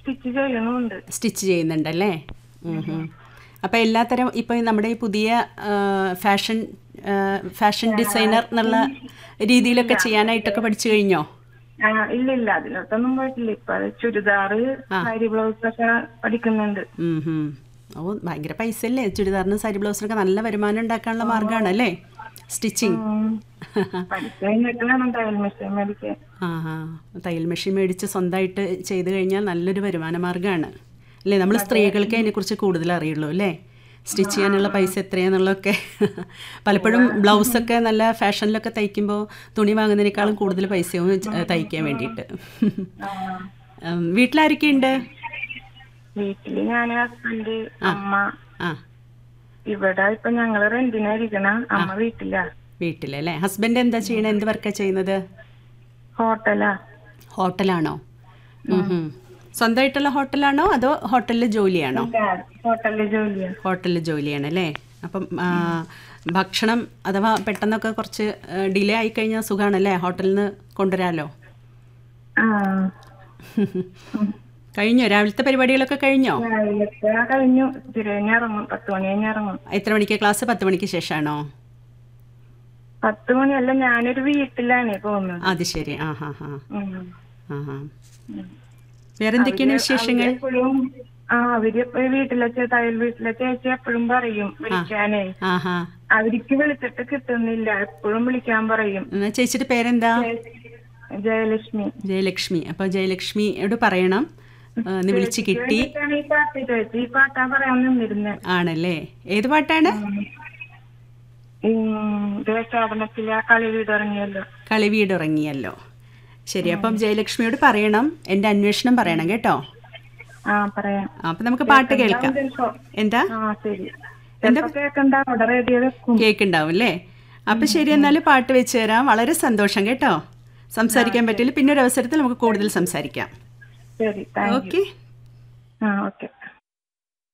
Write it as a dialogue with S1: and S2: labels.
S1: Stitch ചെയ്യണമുണ്ട്
S2: stitch ചെയ്യുന്നുണ്ടല്ലേ ഉം ഉം. അപ്പോൾ എല്ലാത്തരം ഇപ്പോൾ നമ്മുടെ ഈ പുതിയ ആ, ഫാഷൻ ആ, ഫാഷൻ ഡിസൈനർ എന്നുള്ള രീതിയിലൊക്കെ ചെയ്യാനായിട്ടൊക്കെ പഠിച്ചു കഴിഞ്ഞോ
S1: ആ ഇല്ല ഇല്ല അതിലോട്ടൊന്നും പോയിട്ടില്ല ഇപ്പൊ അത് ചുരിദാറ് സാരി ബ്ലൗസ് ഒക്കെ പഠിക്കുന്നുണ്ട്
S2: ഉം ഉം. ഓ ഭയങ്കര പൈസ അല്ലേ ചുരിദാറിനും സാരി ബ്ലൗസിനൊക്കെ നല്ല വരുമാനം ഉണ്ടാക്കാനുള്ള മാർഗ്ഗമാണ് അല്ലേ സ്റ്റിച്ചിങ്
S1: ഉം. പഠിച്ചു കഴിഞ്ഞിട്ട് വേണം തയ്യൽ മെഷീൻ മേടിക്കാൻ
S2: ആ ആ തയ്യൽ മെഷീൻ മേടിച്ച് സ്വന്തമായിട്ട് ചെയ്ത് കഴിഞ്ഞാൽ നല്ലൊരു വരുമാന മാർഗ്ഗമാണ് അല്ലേ നമ്മൾ സ്ത്രീകൾക്ക് അതിനെക്കുറിച്ച് കൂടുതൽ അറിയുള്ളൂ അല്ലേ സ്റ്റിച്ച് ചെയ്യാനുള്ള പൈസ എത്രയാന്നുള്ളതൊക്കെ പലപ്പോഴും ബ്ലൗസൊക്കെ നല്ല ഫാഷനിലൊക്കെ തയ്ക്കുമ്പോൾ തുണി വാങ്ങുന്നതിനേക്കാളും കൂടുതൽ പൈസയാവും ച- തയ്ക്കാൻ വേണ്ടിയിട്ട് ഉം, വീട്ടിലാരൊക്കെയുണ്ട്
S1: വീട്ടില് ഞാൻ ഹസ്ബൻഡ് അമ്മ
S2: ആ
S1: ഇവിടെ ഇപ്പൊ ഞങ്ങള് റെന്റിനായിരിക്കണ അമ്മ വീട്ടിലാ
S2: വീട്ടിലല്ലേ ഹസ്ബൻഡ് എന്താ ചെയ്യണത് എന്ത് വർക്കാണ് ചെയ്യുന്നത്
S1: ഹോട്ടലാ
S2: ഹോട്ടലാണോ ഉം ഉം. സ്വന്തമായിട്ടുള്ള ഹോട്ടലാണോ അതോ ഹോട്ടലിൽ ജോലിയാണോ
S1: ഹോട്ടലില് ജോലിയാ
S2: ഹോട്ടലിൽ ജോലിയാണ് അല്ലേ അപ്പം ആ, ഭക്ഷണം അഥവാ പെട്ടെന്നൊക്കെ കുറച്ച് ഡിലേ ആയി കഴിഞ്ഞാൽ സുഖമാണല്ലേ ഹോട്ടലിൽ നിന്ന് കൊണ്ടുവരാമല്ലോ
S1: ആ
S2: കഴിഞ്ഞോ രാവിലത്തെ പരിപാടികളൊക്കെ കഴിഞ്ഞോ
S1: രാവിലത്തെ കഴിഞ്ഞു ഇത്തിരി കഴിഞ്ഞ് ഇറങ്ങും പത്ത് മണി കഴിഞ്ഞ് ഇറങ്ങും
S2: എത്ര മണിക്ക് ക്ലാസ് പത്ത് മണിക്ക് ശേഷമാണോ
S1: പത്ത് മണിയല്ല ഞാനൊരു വീട്ടിലാണ് പോകുന്നത്
S2: അത് ശരി ആ ഹാ ഹാ
S1: ഉം.
S2: ആ ഹാ വേറെ എന്തൊക്കെയാണ് വിശേഷങ്ങൾ
S1: എപ്പോഴും ആ അവര് എപ്പോഴും വീട്ടിലെ ചേ- തയ്യൽ വീട്ടിലെ ചേച്ചി എപ്പോഴും പറയും വിളിക്കാനേ
S2: ആ ഹാ
S1: അവർക്ക് വിളിച്ചിട്ട് കിട്ടുന്നില്ല എപ്പോഴും വിളിക്കാൻ പറയും
S2: എന്നാ ചേച്ചിയുടെ പേരെന്താ
S1: ജയലക്ഷ്മി
S2: ജയലക്ഷ്മി അപ്പോൾ ജയലക്ഷ്മിയോട് പറയണം ആ, ഒന്ന് വിളിച്ച് കിട്ടി
S1: വേണ്ടിയിട്ടാണ് ഈ പാട്ട് ചേച്ചി ഈ പാട്ടാ പറയാൻ നിന്നിരുന്നെ
S2: ആണല്ലേ ഏത് പാട്ടാണ്
S1: ഉം, ദേശാടനത്തിലെ ആ കളി വീട് ഇറങ്ങിയല്ലോ
S2: കളി വീടുറങ്ങിയല്ലോ ശരി അപ്പം ജയലക്ഷ്മിയോട് പറയണം എൻ്റെ അന്വേഷണം പറയണം കേട്ടോ
S1: ആ പറയാം
S2: അപ്പം നമുക്ക് പാട്ട് കേൾക്കാം
S1: ചിലപ്പോ
S2: എന്താ
S1: ആ ശരി ചിലപ്പോ കേക്കണ്ട അവിടെ റേഡിയോ വെക്കും
S2: കേൾക്കുണ്ടാവും അല്ലേ അപ്പം ശരി എന്നാൽ പാട്ട് വെച്ച് തരാം വളരെ സന്തോഷം കേട്ടോ സംസാരിക്കാൻ പറ്റില്ല പിന്നെ ഒരു അവസരത്തിൽ നമുക്ക് കൂടുതൽ സംസാരിക്കാം
S1: ശരി താങ്ക്
S2: ഓക്കെ
S1: ആ ഓക്കെ